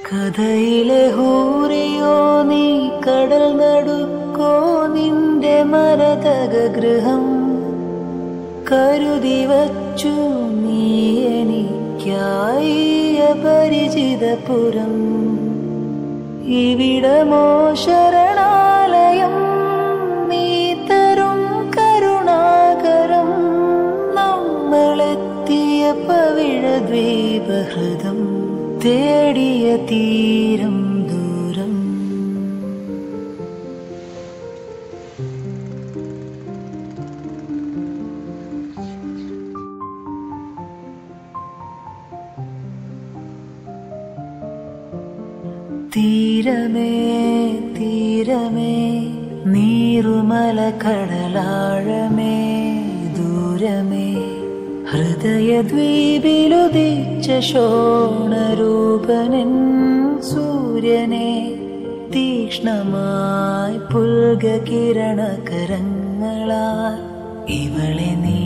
കഥയിലെ ഹൂറിയോ നീ കടൽ നടുക്കോ നിന്റെ മരതക ഗൃഹം കരുതി വച്ചു നീ എനിക്കായി അപരിചിതപുരം ഇവിടമോ ശരണാലയം നീ തരും കരുണാകരം നമ്മളെത്തിയ പവിഴദ്വീപഹൃദം തേടിയ തീരം ദൂരം തീരമേ തീരമേ നീറുമല കടലാഴമേ ദൂരമേ ഹൃദയദ്വീപിലുദിച്ച ശോണരൂപനൻ സൂര്യനെ തീക്ഷ്ണമായി പുൽക കിരണകരങ്ങളാൽ ഇവളെ നീ